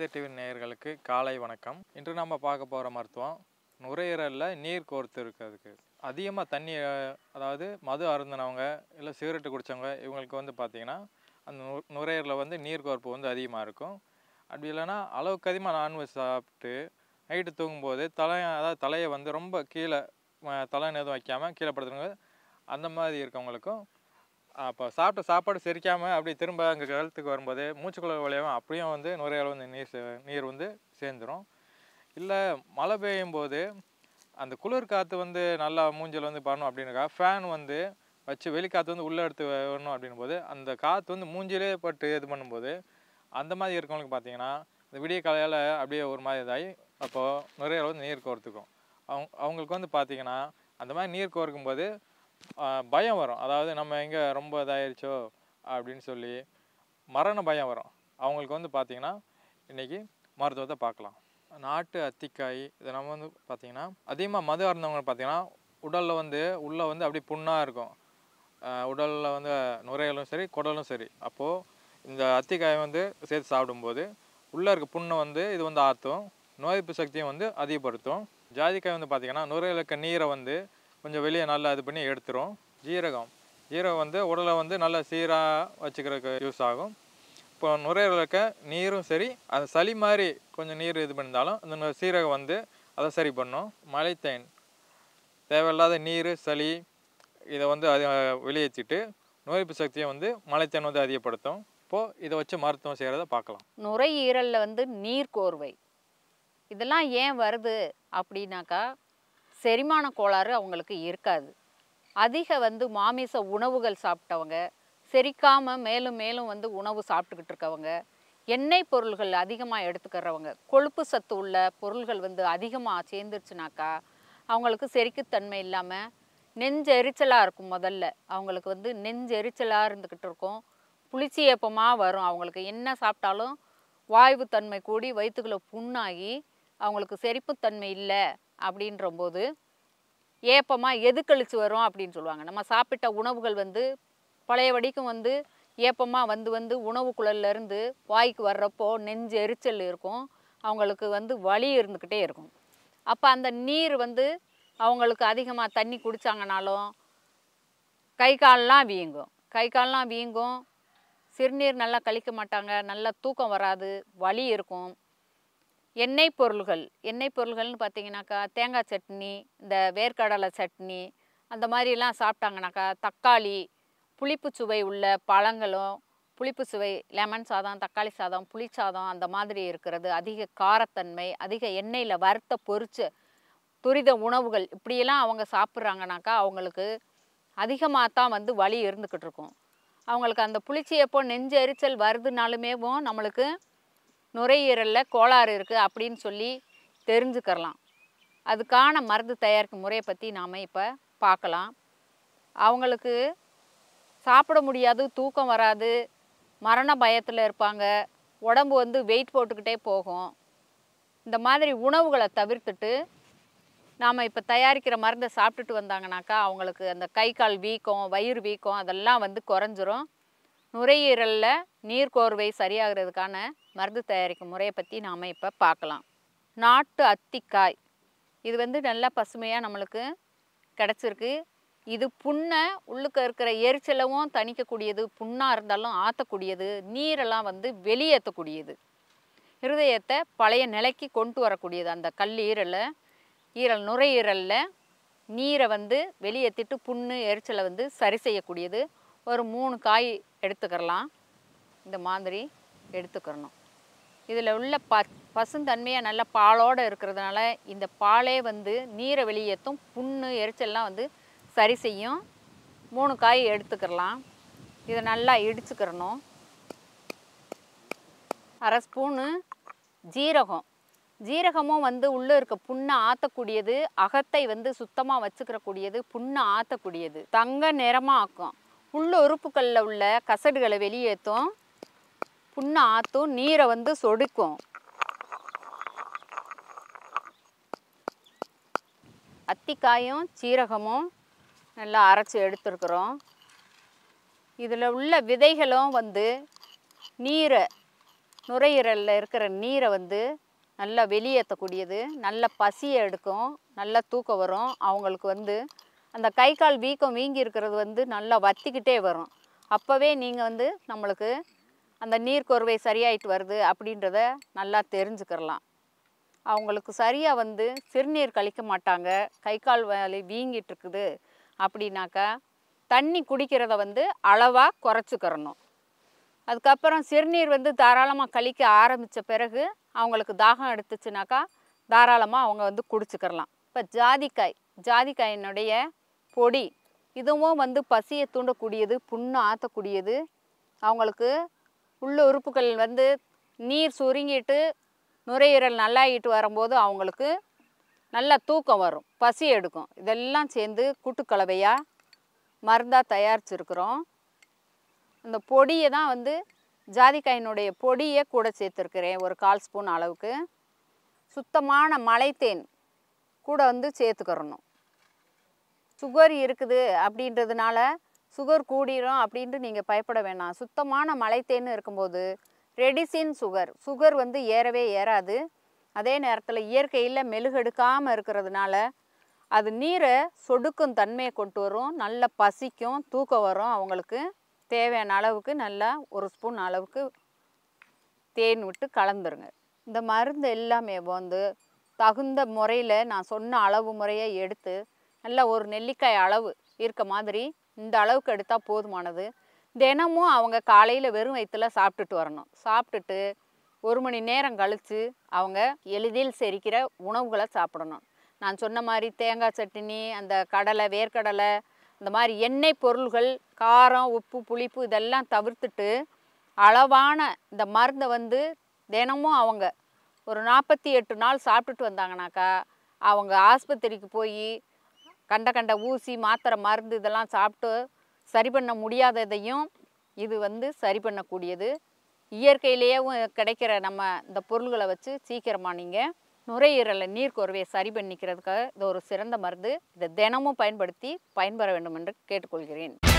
வேத டிவி நேயர்களுக்கு காலை வணக்கம் இன்று நம்ம பார்க்க போகிற மருத்துவம் நுரையீரலில் நீர் கோர்த்து இருக்கிறதுக்கு அதிகமாக தண்ணி அஹ், அதாவது மது அருந்தினவங்க இல்லை சிகரெட்டு குடித்தவங்க இவங்களுக்கு வந்து பார்த்திங்கன்னா அந்த நு நுரையீரலில் வந்து நீர் கோர்ப்பு வந்து அதிகமாக இருக்கும் அப்படி இல்லைன்னா அளவுக்கு அதிகமாக நான்வெஜ் சாப்பிட்டு நைட்டு தூங்கும்போது தலை அதாவது தலையை வந்து ரொம்ப கீழே அஹ், தலைன்னு எதுவும் வைக்காமல் கீழே படுத்துறவங்க அந்த மாதிரி இருக்கவங்களுக்கும் அப்போ சாப்பிட்ட சாப்பாடு செரிக்காமல் அப்படி திரும்ப அங்கே கழுத்துக்கு வரும்போது மூச்சுக்குழல் வழியாகவும் அப்படியும் வந்து நுரையீரல் வந்து நீர் சே- நீர் வந்து சேர்ந்துரும் இல்லை மழை பெய்யும் போது அந்த குளிர் காற்று வந்து நல்லா மூஞ்சில் வந்து பண்ணணும் அப்படின்னாக்கா ஃபேன் வந்து வச்சு வெளிக்காற்று வந்து உள்ளே எடுத்து வரணும் அப்படின்னும் போது அந்த காற்று வந்து மூஞ்சிலே பட்டு இது பண்ணும்போது அந்த மாதிரி இருக்கவங்களுக்கு பார்த்தீங்கன்னா இந்த விடிய காலையில் அப்படியே ஒரு மாதிரி இதாகி அப்போது நுரையீரல் வந்து நீர் கோர்த்துக்கும் அவங்க அவங்களுக்கு வந்து பார்த்தீங்கன்னா அந்த மாதிரி நீர் கோர்க்கும்போது ஆஹ், பயம் வரும் அதாவது நம்ம எங்கே ரொம்ப இதாயிருச்சோ அப்படின்னு சொல்லி மரண பயம் வரும் அவங்களுக்கு வந்து பார்த்தீங்கன்னா இன்றைக்கி மருத்துவத்தை பார்க்கலாம் நாட்டு அத்திக்காய் இதை நம்ம வந்து பார்த்தீங்கன்னா அதிகமாக மது அருந்தவங்க பார்த்தீங்கன்னா உடலில் வந்து உள்ளே வந்து அப்படியே புண்ணாக இருக்கும் உடலில் வந்து நுரையீரலும் சரி குடலும் சரி அப்போது இந்த அத்திக்காயை வந்து சேர்த்து சாப்பிடும்போது உள்ளே இருக்க புண்ணை வந்து இது வந்து ஆற்றும் நோய் எதிர்ப்பு சக்தியும் வந்து அதிகப்படுத்தும் ஜாதிக்காய் வந்து பார்த்திங்கன்னா நுரையீரல் இருக்க நீரை வந்து கொஞ்சம் வெளியே நல்லா இது பண்ணி எடுத்துரும் ஜீரகம் ஜீரகம் வந்து உடலை வந்து நல்லா சீராக வச்சுக்கிறதுக்கு யூஸ் ஆகும் இப்போ நுரையீரல் இருக்க நீரும் சரி அது சளி மாதிரி கொஞ்சம் நீர் இது பண்ணியிருந்தாலும் அந்த நு- சீரகம் வந்து அதை சரி பண்ணும் மலைத்தேன் தேவையில்லாத நீர் சளி இதை வந்து அது வெளியேற்றிட்டு நோய் எதிர்ப்பு சக்தியை வந்து மலைத்தேன் வந்து அதிகப்படுத்தும் இப்போது இதை வச்சு மருத்துவம் செய்கிறத பார்க்கலாம் நுரையீரலில் வந்து நீர் கோர்வை இதெல்லாம் ஏன் வருது அப்படின்னாக்கா செரிமான கோளாறு அவங்களுக்கு இருக்காது அதிக வந்து மாமிச உணவுகள் சாப்பிட்டவங்க செரிக்காம மேலும் மேலும் வந்து உணவு சாப்பிட்டுக்கிட்டு இருக்கவங்க எண்ணெய் பொருள்கள் அதிகமாக எடுத்துக்கிறவங்க கொழுப்பு சத்து உள்ள பொருள்கள் வந்து அதிகமாக சேர்ந்துருச்சுனாக்கா அவங்களுக்கு செரிக்குத்தன்மை இல்லாமல் நெஞ்செரிச்சலாக இருக்கும் முதல்ல அவங்களுக்கு வந்து நெஞ்செரிச்சலாக இருந்துக்கிட்டு இருக்கும் புளிச்சி ஏப்பமாக வரும் அவங்களுக்கு என்ன சாப்பிட்டாலும் வாய்வு தன்மை கூடி வயிற்றுக்குள்ள புண்ணாகி அவங்களுக்கு செரிப்புத்தன்மை இல்லை அப்படின்றபோது ஏப்பமாக எது கழிச்சு வரும் அப்படின்னு சொல்லுவாங்க நம்ம சாப்பிட்ட உணவுகள் வந்து பழைய வடிக்கும் வந்து ஏப்பமாக வந்து வந்து உணவு குழல்ல இருந்து வாய்க்கு வர்றப்போ நெஞ்சு எரிச்சல் இருக்கும் அவங்களுக்கு வந்து வலி இருந்துக்கிட்டே இருக்கும் அப்போ அந்த நீர் வந்து அவங்களுக்கு அதிகமாக தண்ணி குடித்தாங்கனாலும் கை கால்லாம் வீங்கும் கை கால்லாம் வீங்கும் சிறுநீர் நல்லா கழிக்க மாட்டாங்க நல்லா தூக்கம் வராது வலி இருக்கும் எண்ணெய் பொருள்கள் எண்ணெய் பொருள்கள்னு பார்த்தீங்கன்னாக்கா தேங்காய் சட்னி இந்த வேர்க்கடலை சட்னி அந்த மாதிரிலாம் சாப்பிட்டாங்கனாக்கா தக்காளி புளிப்பு சுவை உள்ள பழங்களும் புளிப்பு சுவை லெமன் சாதம் தக்காளி சாதம் புளி சாதம் அந்த மாதிரி இருக்கிறது அதிக காரத்தன்மை அதிக எண்ணெயில் வறுத்த பொரிச்ச துரித உணவுகள் இப்படியெல்லாம் அவங்க சாப்பிட்றாங்கனாக்கா அவங்களுக்கு அதிகமாக தான் வந்து வலி இருந்துக்கிட்டு இருக்கும் அவங்களுக்கு அந்த புளிச்சி எப்போ நெஞ்சு எரிச்சல் வருதுனாலுமேவும் நம்மளுக்கு நுரையீரலில் கோளாறு இருக்குது அப்படின்னு சொல்லி தெரிஞ்சுக்கிறலாம் அதுக்கான மருந்து தயாரிக்கும் முறையை பற்றி நாம் இப்போ பார்க்கலாம் அவங்களுக்கு சாப்பிட முடியாது தூக்கம் வராது மரண பயத்தில் இருப்பாங்க உடம்பு வந்து வெயிட் போட்டுக்கிட்டே போகும் இந்த மாதிரி உணவுகளை தவிர்த்துட்டு நாம் இப்போ தயாரிக்கிற மருந்தை சாப்பிட்டுட்டு வந்தாங்கனாக்கா அவங்களுக்கு அந்த கை கால் வீக்கம் வயிறு வீக்கம் அதெல்லாம் வந்து குறைஞ்சிரும் நுரையீரலில் நீர்க்கோர்வை சரியாகிறதுக்கான மருந்து தயாரிக்கும் முறையை பற்றி நாம் இப்போ பார்க்கலாம் நாட்டு அத்திக்காய் இது வந்து நல்லா பசுமையாக நம்மளுக்கு கிடச்சிருக்கு இது புண்ணை உள்ளுக்க இருக்கிற எரிச்சலவும் தணிக்கக்கூடியது புண்ணாக இருந்தாலும் ஆற்றக்கூடியது நீரெல்லாம் வந்து வெளியேற்றக்கூடியது இருதயத்தை பழைய நிலைக்கு கொண்டு வரக்கூடியது அந்த கல்லீரலை ஈரல் நுரையீரலில் நீரை வந்து வெளியேற்றிட்டு புண்ணு எரிச்சலை வந்து சரி செய்யக்கூடியது ஒரு மூணு காய் எடுத்துக்கிறலாம் இந்த மாதிரி எடுத்துக்கிறணும் இதில் உள்ள ப பசுந்தன்மையாக நல்ல பாலோடு இருக்கிறதுனால இந்த பாலே வந்து நீரை வெளியேற்றும் புண்ணு எரிச்சல்லாம் வந்து சரி செய்யும் மூணு காய் எடுத்துக்கிறலாம் இதை நல்லா இடிச்சுக்கிறணும் அரை ஸ்பூனு ஜீரகம் ஜீரகமும் வந்து உள்ளே இருக்க புண்ணை ஆற்றக்கூடியது அகத்தை வந்து சுத்தமாக வச்சுக்கிறக்கூடியது புண்ணை ஆற்றக்கூடியது தங்க நிறமாக ஆக்கும் உள்ள உறுப்புகளில் உள்ள கசடுகளை வெளியேற்றும் புண்ணை ஆற்றும் நீரை வந்து சொடுக்கும் அத்திக்காயும் சீரகமும் நல்லா அரைச்சி எடுத்துருக்குறோம் இதில் உள்ள விதைகளும் வந்து நீரை நுரையீரலில் இருக்கிற நீரை வந்து நல்லா வெளியேற்றக்கூடியது நல்ல பசியை எடுக்கும் நல்ல தூக்கம் வரும் அவங்களுக்கு வந்து அந்த கை கால் வீக்கம் வீங்கி இருக்கிறது வந்து நல்லா வத்திக்கிட்டே வரும் அப்போவே நீங்கள் வந்து நம்மளுக்கு அந்த நீர்க்கோர்வை சரியாயிட்டு வருது அப்படின்றத நல்லா தெரிஞ்சுக்கிறலாம் அவங்களுக்கு சரியாக வந்து சிறுநீர் கழிக்க மாட்டாங்க கை கால் வலி வீங்கிட்டு இருக்குது அப்படின்னாக்கா தண்ணி குடிக்கிறத வந்து அளவாக குறைச்சிக்கிறணும் அதுக்கப்புறம் சிறுநீர் வந்து தாராளமாக கழிக்க ஆரம்பித்த பிறகு அவங்களுக்கு தாகம் எடுத்துச்சுனாக்கா தாராளமாக அவங்க வந்து குடிச்சுக்கிறலாம் இப்போ ஜாதிக்காய் ஜாதிக்காயினுடைய பொடி இதுவும் வந்து பசியை தூண்டக்கூடியது புண்ணு ஆற்றக்கூடியது அவங்களுக்கு உள்ள உறுப்புகள் வந்து நீர் சுருங்கிட்டு நுரையீரல் நல்லாயிட்டு வரும்போது அவங்களுக்கு நல்ல தூக்கம் வரும் பசி எடுக்கும் இதெல்லாம் சேர்ந்து கூட்டுக்கலவையாக மருந்தாக தயாரிச்சிருக்கிறோம் அந்த பொடியை தான் வந்து ஜாதிக்காயினுடைய பொடியை கூட சேர்த்துருக்கிறேன் ஒரு கால் ஸ்பூன் அளவுக்கு சுத்தமான மலைத்தேன் கூட வந்து சேர்த்துக்கிறணும் சுகர் இருக்குது அப்படின்றதுனால சுகர் கூடிரும் அப்படின்ட்டு நீங்கள் பயப்பட வேணாம் சுத்தமான மலைத்தேன் இருக்கும்போது ரெடிசின் சுகர் சுகர் வந்து ஏறவே ஏறாது அதே நேரத்தில் இயற்கையில் மெழுகெடுக்காமல் இருக்கிறதுனால அது நீரை சொடுக்கும் தன்மையை கொண்டு வரும் நல்ல பசிக்கும் தூக்கம் வரும் அவங்களுக்கு தேவையான அளவுக்கு நல்லா ஒரு ஸ்பூன் அளவுக்கு தேன் விட்டு கலந்துருங்க இந்த மருந்து எல்லாமே வந்து தகுந்த முறையில் நான் சொன்ன அளவு முறையை எடுத்து நல்லா ஒரு நெல்லிக்காய் அளவு இருக்க மாதிரி இந்த அளவுக்கு எடுத்தால் போதுமானது தினமும் அவங்க காலையில் வெறும் வயிற்றுல சாப்பிட்டுட்டு வரணும் சாப்பிட்டுட்டு ஒரு மணி நேரம் கழித்து அவங்க எளிதில் செரிக்கிற உணவுகளை சாப்பிடணும் நான் சொன்ன மாதிரி தேங்காய் சட்னி அந்த கடலை வேர்க்கடலை இந்த மாதிரி எண்ணெய் பொருள்கள் காரம் உப்பு புளிப்பு இதெல்லாம் தவிர்த்துட்டு அளவான இந்த மருந்தை வந்து தினமும் அவங்க ஒரு நாற்பத்தி எட்டு நாள் சாப்பிட்டுட்டு வந்தாங்கனாக்கா அவங்க ஆஸ்பத்திரிக்கு போய் கண்ட கண்ட ஊசி மாத்திரை மருந்து இதெல்லாம் சாப்பிட்டு சரி பண்ண முடியாததையும் இது வந்து சரி பண்ணக்கூடியது இயற்கையிலேயே கிடைக்கிற நம்ம இந்த பொருள்களை வச்சு சீக்கிரமாக நீங்கள் நுரையீரலை நீர்க்கோர்வையை சரி பண்ணிக்கிறதுக்காக இது ஒரு சிறந்த மருந்து இதை தினமும் பயன்படுத்தி பயன்பெற வேண்டும் என்று கேட்டுக்கொள்கிறேன்